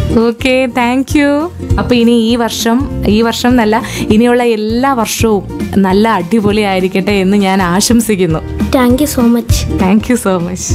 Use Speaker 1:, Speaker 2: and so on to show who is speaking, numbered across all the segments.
Speaker 1: okay thank you അപ്പൊ ഇനി ഈ വർഷം ഈ വർഷം എന്നല്ല ഇനിയുള്ള എല്ലാ വർഷവും നല്ല അടിപൊളിയായിരിക്കട്ടെ എന്ന് ഞാൻ ആശംസിക്കുന്നു
Speaker 2: thank you so much
Speaker 1: thank you so much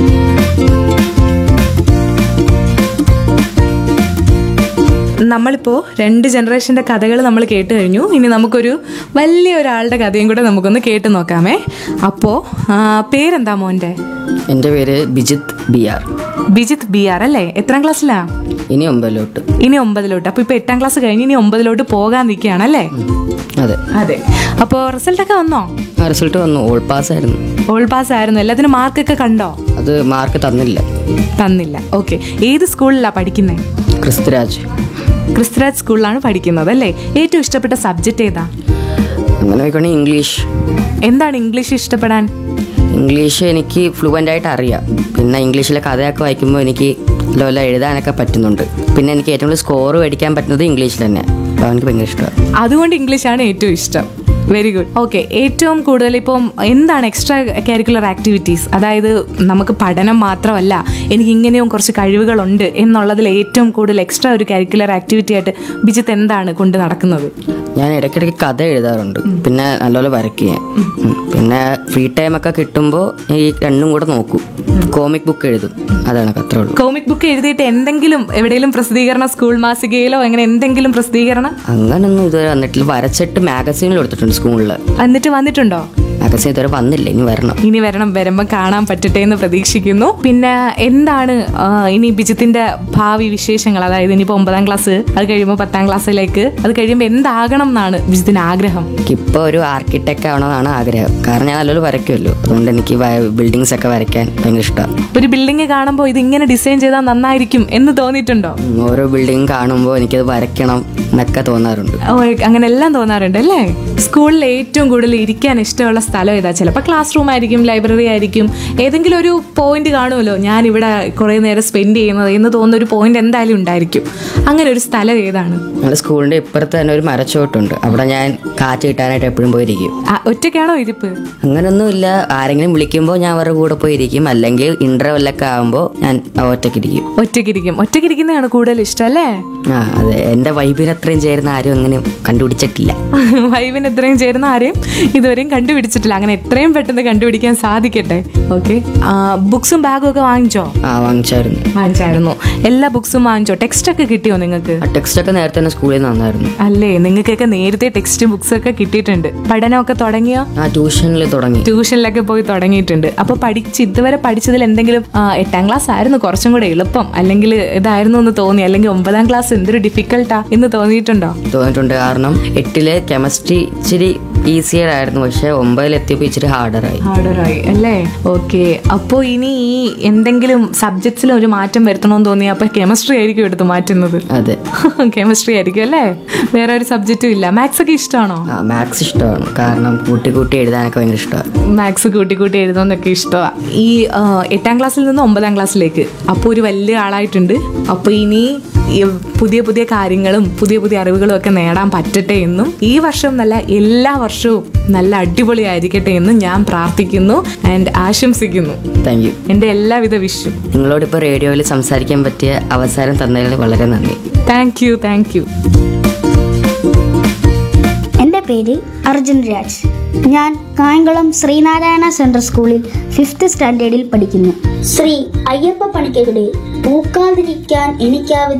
Speaker 1: നമ്മളിപ്പോൾ രണ്ട് ജനറേഷൻ്റെ കഥകൾ നമ്മൾ കേട്ട് കഴിഞ്ഞു ഇനി നമുക്കൊരു വലിയ ഒരാളുടെ കഥയും കൂടെ നമുക്കൊന്ന് കേട്ട് നോക്കാമേ അപ്പോൾ പേരെന്താ മോൻ്റെ
Speaker 3: എൻ്റെ പേര് Bijith B R
Speaker 1: Bijith B R അല്ലേ എത്രാം ക്ലാസ്സിലാ
Speaker 3: ഇനി ഒമ്പതിലോട്ട്
Speaker 1: ഇനി ഒമ്പതിലോട്ട് അപ്പോൾ ഇപ്പോൾ എട്ടാം ക്ലാസ് കഴിഞ്ഞ് ഇനി ഒമ്പതിലോട്ട് പോകാൻ നിൽക്കുകയാണല്ലേ
Speaker 3: അതെ
Speaker 1: അതെ അപ്പോൾ റിസൾട്ടൊക്കെ വന്നോ
Speaker 3: ആ റിസൾട്ട് വന്നു ഓൾ പാസ് ആയിരുന്നു
Speaker 1: ഓൾ പാസ് ആയിരുന്നു എല്ലാത്തിനും മാർക്കൊക്കെ കണ്ടോ
Speaker 3: അത് മാർക്ക് തന്നില്ല
Speaker 1: തന്നില്ല ഓക്കെ ഏത് സ്കൂളിലാണ് പഠിക്കുന്നത്
Speaker 3: ക്രിസ്തുരാജ്
Speaker 1: ക്രിസ്തുരാജ് സ്കൂളിലാണ് പഠിക്കുന്നത് അല്ലേ ഏറ്റവും ഇഷ്ടപ്പെട്ട സബ്ജക്റ്റ് ഏതാ
Speaker 3: അങ്ങനെ നോക്കുകയാണെങ്കിൽ ഇംഗ്ലീഷ്
Speaker 1: എന്താണ് ഇംഗ്ലീഷ് ഇഷ്ടപ്പെടാൻ
Speaker 3: ഇംഗ്ലീഷ് എനിക്ക് ഫ്ലുവൻ്റ് ആയിട്ട് അറിയാം പിന്നെ ഇംഗ്ലീഷിലെ കഥയൊക്കെ വായിക്കുമ്പോൾ എനിക്ക് ലോല എഴുതാനൊക്കെ പറ്റുന്നുണ്ട് പിന്നെ എനിക്ക് ഏറ്റവും കൂടുതൽ സ്കോർ മേടിക്കാൻ പറ്റുന്നത് ഇംഗ്ലീഷിൽ തന്നെ അപ്പോൾ എനിക്ക് ഭയങ്കര ഇഷ്ടമാണ്
Speaker 1: അതുകൊണ്ട് ഇംഗ്ലീഷാണ് ഏറ്റവും ഇഷ്ടം വെരി ഗുഡ് ഓക്കെ ഏറ്റവും കൂടുതൽ ഇപ്പം എന്താണ് എക്സ്ട്രാ കരിക്കുലർ ആക്ടിവിറ്റീസ് അതായത് നമുക്ക് പഠനം മാത്രമല്ല എനിക്ക് ഇങ്ങനെയും കുറച്ച് കഴിവുകളുണ്ട് എന്നുള്ളതിൽ ഏറ്റവും കൂടുതൽ എക്സ്ട്രാ ഒരു കരിക്കുലർ ആക്ടിവിറ്റി ആയിട്ട് ബിജിത്ത് എന്താണ് കൊണ്ട് നടക്കുന്നത്
Speaker 3: ഞാൻ ഇടയ്ക്കിടയ്ക്ക് കഥ എഴുതാറുണ്ട് പിന്നെ നല്ലപോലെ വരയ്ക്കുക പിന്നെ ഫ്രീ ടൈം ഒക്കെ കിട്ടുമ്പോൾ ഈ രണ്ടും കൂടെ നോക്കും കോമിക് ബുക്ക് എഴുതും അതാണ് അത്രേ ഉള്ളൂ
Speaker 1: കോമിക് ബുക്ക് എഴുതിയിട്ട് എന്തെങ്കിലും എവിടെയെങ്കിലും പ്രസിദ്ധീകരണം സ്കൂൾ മാസികയിലോ അങ്ങനെ എന്തെങ്കിലും പ്രസിദ്ധീകരണം
Speaker 3: അങ്ങനൊന്നും ഇതുവരെ വന്നിട്ടില്ല വരച്ചിട്ട് മാഗസീനിൽ കൊടുത്തിട്ടുണ്ട് സ്കൂളിൽ
Speaker 1: എന്നിട്ട് വന്നിട്ടുണ്ടോ
Speaker 3: മാഗസീൻ ഇതുവരെ വന്നില്ല ഇനി വരണം
Speaker 1: ഇനി വരണം വരുമ്പോൾ കാണാൻ പറ്റട്ടെ എന്ന് പ്രതീക്ഷിക്കുന്നു പിന്നെ എന്താണ് ആ, ഇനി ബിജിത്തിന്റെ ഭാവി വിശേഷങ്ങൾ അതായത് ഇനിയിപ്പോൾ ഒമ്പതാം ക്ലാസ് അത് കഴിയുമ്പോൾ പത്താം ക്ലാസ്സിലേക്ക് അത് കഴിയുമ്പോൾ എന്താകണം എന്നാണ് ബിജിത്തിന് ആഗ്രഹം
Speaker 3: ഇപ്പോൾ ഒരു ആർക്കിടെക്റ്റ് ആവണമെന്നാണ് ആഗ്രഹം കാരണം ഞാൻ നല്ലപോലെ വരയ്ക്കുമല്ലോ അതുകൊണ്ട് എനിക്ക് ബിൽഡിങ്സ് ഒക്കെ വരയ്ക്കാൻ ഭയങ്കര ഇഷ്ടമാണ്
Speaker 1: ഒരു ബിൽഡിംഗ് കാണുമ്പോൾ ഇത് ഇങ്ങനെ ഡിസൈൻ ചെയ്താൽ നന്നായിരിക്കും എന്ന് തോന്നിയിട്ടുണ്ടോ
Speaker 3: ഓരോ ബിൽഡിംഗ് കാണുമ്പോൾ എനിക്കത് വരയ്ക്കണം എന്നൊക്കെ തോന്നാറുണ്ട്
Speaker 1: ഓ, അങ്ങനെ എല്ലാം തോന്നാറുണ്ട് അല്ലേ സ്കൂളിൽ ഏറ്റവും കൂടുതൽ ഇരിക്കാൻ ഇഷ്ടമുള്ള സ്ഥലം ഏതാ ചിലപ്പോൾ ക്ലാസ് റൂം ആയിരിക്കും ലൈബ്രറി ആയിരിക്കും ഏതെങ്കിലും ഒരു പോയിന്റ് കാണുമല്ലോ ഞാൻ ഇവിടെ കുറേ നേരം സ്പെൻഡ് ചെയ്യുന്നത് എന്ന് തോന്നുന്ന ഒരു പോയിന്റ് എന്തായാലും ഉണ്ടായിരിക്കും അങ്ങനെ ഒരു സ്ഥലം ഏതാണ്
Speaker 3: ഞങ്ങളുടെ സ്കൂളിൻ്റെ ഇപ്പുറത്ത് തന്നെ ഒരു മരച്ചോട്ടുണ്ട് അവിടെ ഞാൻ കാറ്റ് കിട്ടാനായിട്ട് എപ്പോഴും പോയിരിക്കും
Speaker 1: ആ, ഒറ്റയ്ക്കാണോ ഇരിപ്പ്
Speaker 3: അങ്ങനൊന്നുമില്ല ആരെങ്കിലും വിളിക്കുമ്പോൾ ഞാൻ അവരുടെ കൂടെ പോയിരിക്കും അല്ലെങ്കിൽ ഇൻ്റർവെല്ലൊക്കെ ആകുമ്പോൾ ഞാൻ ഒറ്റയ്ക്കിരിക്കും
Speaker 1: ഒറ്റയ്ക്കിരിക്കും ഒറ്റയ്ക്കിരിക്കുന്നതാണ് കൂടുതൽ ഇഷ്ടം അല്ലേ
Speaker 3: ആ അതെ എൻ്റെ വൈബിന് അത്രയും ചേരുന്ന ആരും അങ്ങനെ കണ്ടുപിടിച്ചിട്ടില്ല
Speaker 1: വൈവിന് എത്രയും ചേരുന്ന ആരെയും ഇതുവരെയും കണ്ടുപിടിച്ചിട്ടില്ല അങ്ങനെ എത്രയും പെട്ടെന്ന് കണ്ടുപിടിക്കാൻ സാധിക്കട്ടെ ഓക്കെ ബുക്സും ബാഗും ഒക്കെ വാങ്ങിച്ചോ
Speaker 3: ആ വാങ്ങിച്ചായിരുന്നു
Speaker 1: വാങ്ങിച്ചായിരുന്നു എല്ലാ ബുക്സും വാങ്ങിച്ചോ ടെക്സ്റ്റ് ഒക്കെ കിട്ടിയോ നിങ്ങൾക്ക്
Speaker 3: ആ ടെക്സ്റ്റൊക്കെ നേരത്തെ തന്നെ സ്കൂളിൽ നിന്ന് വന്നായിരുന്നു
Speaker 1: അല്ലേ നിങ്ങൾക്കൊക്കെ നേരത്തെ ടെക്സ്റ്റ് ബുക്സ് ഒക്കെ കിട്ടിയിട്ടുണ്ട് പഠനമൊക്കെ തുടങ്ങിയോ
Speaker 3: ആ ട്യൂഷനിൽ തുടങ്ങി
Speaker 1: ട്യൂഷനിലൊക്കെ പോയി തുടങ്ങിയിട്ടുണ്ട് അപ്പൊ പഠിച്ച് ഇതുവരെ പഠിച്ചതിൽ എന്തെങ്കിലും ആ, എട്ടാം ക്ലാസ് ആയിരുന്നു കുറച്ചും കൂടെ എളുപ്പം അല്ലെങ്കിൽ ഇതായിരുന്നു എന്ന് തോന്നി അല്ലെങ്കിൽ ഒമ്പതാം ക്ലാസ് എന്തൊരു ഡിഫിക്കൽട്ടാ എന്ന് തോന്നിയിട്ടുണ്ടോ
Speaker 3: തോന്നിയിട്ടുണ്ട് കാരണം എട്ടില് കെമിസ്ട്രി ഇച്ചിരി ഈസിയർ ആയിരുന്നു പക്ഷെ ഒമ്പതിലെത്തിയപ്പോൾ ഇച്ചിരി ഹാർഡറായി
Speaker 1: ഹാർഡറായി അല്ലേ ഓക്കെ അപ്പോൾ ഇനി ഈ എന്തെങ്കിലും സബ്ജക്ട്സിൽ ഒരു മാറ്റം വരുത്തണമെന്ന് തോന്നി അപ്പൊ കെമിസ്ട്രി ആയിരിക്കും എടുത്ത് മാറ്റുന്നത്
Speaker 3: അതെ
Speaker 1: കെമിസ്ട്രി ആയിരിക്കും അല്ലേ വേറെ ഒരു സബ്ജക്റ്റും ഇല്ല മാത്സ് ഒക്കെ ഇഷ്ടമാണോ
Speaker 3: ആ മാത്സ് ഇഷ്ടമാണ് കാരണം കൂട്ടി കൂട്ടി എഴുതാനൊക്കെ ഭയങ്കര ഇഷ്ടമാണ്
Speaker 1: മാത്സ് കൂട്ടി കൂട്ടി എഴുതുന്നൊക്കെ ഇഷ്ടമാണ് ഈ ആ, എട്ടാം ക്ലാസ്സിൽ നിന്ന് ഒമ്പതാം ക്ലാസ്സിലേക്ക് അപ്പോൾ ഒരു വലിയ ആളായിട്ടുണ്ട് അപ്പോൾ ഇനി ഈ പുതിയ പുതിയ കാര്യങ്ങളും പുതിയ പുതിയ അറിവുകളും ഒക്കെ നേടാൻ പറ്റട്ടെ എന്നും ഈ വർഷം നല്ല എല്ലാ വർഷവും നല്ല അടിപൊളിയായിരിക്കട്ടെ എന്നും ഞാൻ പ്രാർത്ഥിക്കുന്നു ആൻഡ് ആശംസിക്കുന്നു
Speaker 3: താങ്ക് യു
Speaker 1: എൻ്റെ എല്ലാവിധ വിഷും
Speaker 3: നിങ്ങളോടിപ്പോൾ റേഡിയോയിൽ സംസാരിക്കാൻ പറ്റിയ അവസരം തന്നതിൽ വളരെ നന്ദി
Speaker 1: താങ്ക് യു താങ്ക് യു
Speaker 4: എൻ്റെ പേര് അർജുൻ രാജ് ഞാൻ കായംകുളം ശ്രീനാരായണ സെൻട്രൽ സ്കൂളിൽ ഫിഫ്ത്ത് സ്റ്റാൻഡേർഡിൽ പഠിക്കുന്നു ശ്രീ അയ്യപ്പ പണിക്കരുടെ പൂക്കാതിരിക്കാൻ എനിക്കാവ്